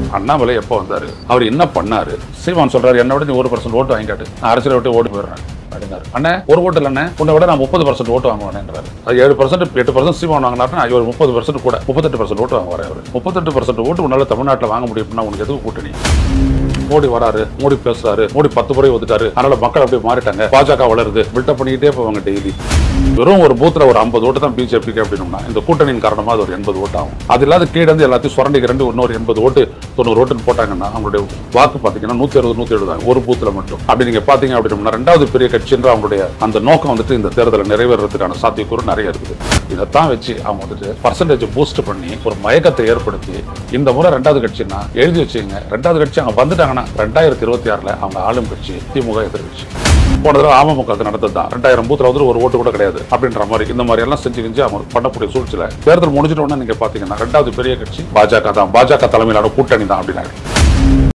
அண்ணாமலை எப்போ வந்தாரு அவர் என்ன பண்ணாரு சீமான் சொல்றாரு என்னை விட நீ ஒரு பர்சன்ட் ஓட்டு வாங்கிக்காட்டு நான் அரசியலை விட்டு ஓடி போயிடுறேன் அப்படின்னாரு அண்ணே ஒரு ஓட்டு இல்லைண்ணே உன்னை விட நான் முப்பது பர்சன்ட் ஓட்டு வாங்குவானேன்றாரு அது ஏழு பர்சன்ட் எட்டு பர்சன்ட் சீமான் வாங்கினாருன்னா இவர் முப்பது பர்சன்ட் கூட முப்பத்தெட்டு பர்சன்ட் ஓட்டு வாங்குவார் அவர் முப்பத்தெட்டு பர்சன்ட் ஓட்டு உன்னால தமிழ்நாட்டில் வாங்க முடியும்னா உனக்கு எதுக்கு கூட்டணி மோடி வராரு மோடி பேசுறாரு மோடி பத்து முறை வந்துட்டாரு அதனால மக்கள் அப்படியே மாறிட்டாங்க பாஜக வளருது பில்டப் பண்ணிக்கிட்டே போவாங்க டெய்லி வெறும் ஒரு பூத்துல ஒரு ஐம்பது ஓட்டு தான் பிஜேபிக்கு அப்படின்னா இந்த கூட்டணியின் காரணமா அது ஒரு எண்பது ஓட்டு ஆகும் அது இல்லாத கீழே இருந்து எல்லாத்தையும் சுரண்டிக்கு ரெண்டு இன்னொரு எண்பது ஓட்டு தொண்ணூறு ஓட்டுன்னு போட்டாங்கன்னா அவங்களுடைய வாக்கு பார்த்தீங்கன்னா நூத்தி அறுபது நூத்தி எழுபது ஒரு பூத்துல மட்டும் அப்படி நீங்க பாத்தீங்க அப்படின்னா ரெண்டாவது பெரிய கட்சின்ற அவங்களுடைய அந்த நோக்கம் வந்துட்டு இந்த தேர்தலை நிறைவேறதுக்கான சாத்தியக்கூறு நிறைய இருக்குது இதைத்தான் வச்சு அவங்க வந்துட்டு பர்சன்டேஜ் பூஸ்ட் பண்ணி ஒரு மயக்கத்தை ஏற்படுத்தி இந்த முறை ரெண்டாவது கட்சின்னா எழுதி வச்சுங்க ரெண்டாவது கட்சி அவங்க வந்துட்டாங்கன்னா ரெண்டாயிரத்தி இருபத்தி ஆறுல அவங்க ஆளும் கட்சி திமுக எதிர்கட்சி போன தடவை அமமுக அது நடந்தது தான் ரெண்டாயிரம் பூத்துல வந்து ஒரு ஓட்டு கூட கிடையாது அப்படின்ற மாதிரி இந்த மாதிரி எல்லாம் செஞ்சு செஞ்சு அவங்க பண்ணக்கூடிய சூழ்ச்சியில தேர்தல் முடிஞ்சிட்ட உடனே நீங்க பாத்தீங்கன்னா ரெண்டாவது பெரிய கட்சி பாஜக தான் பாஜக தலைமையிலான கூட்டணி தான் அப்படின்னாங்க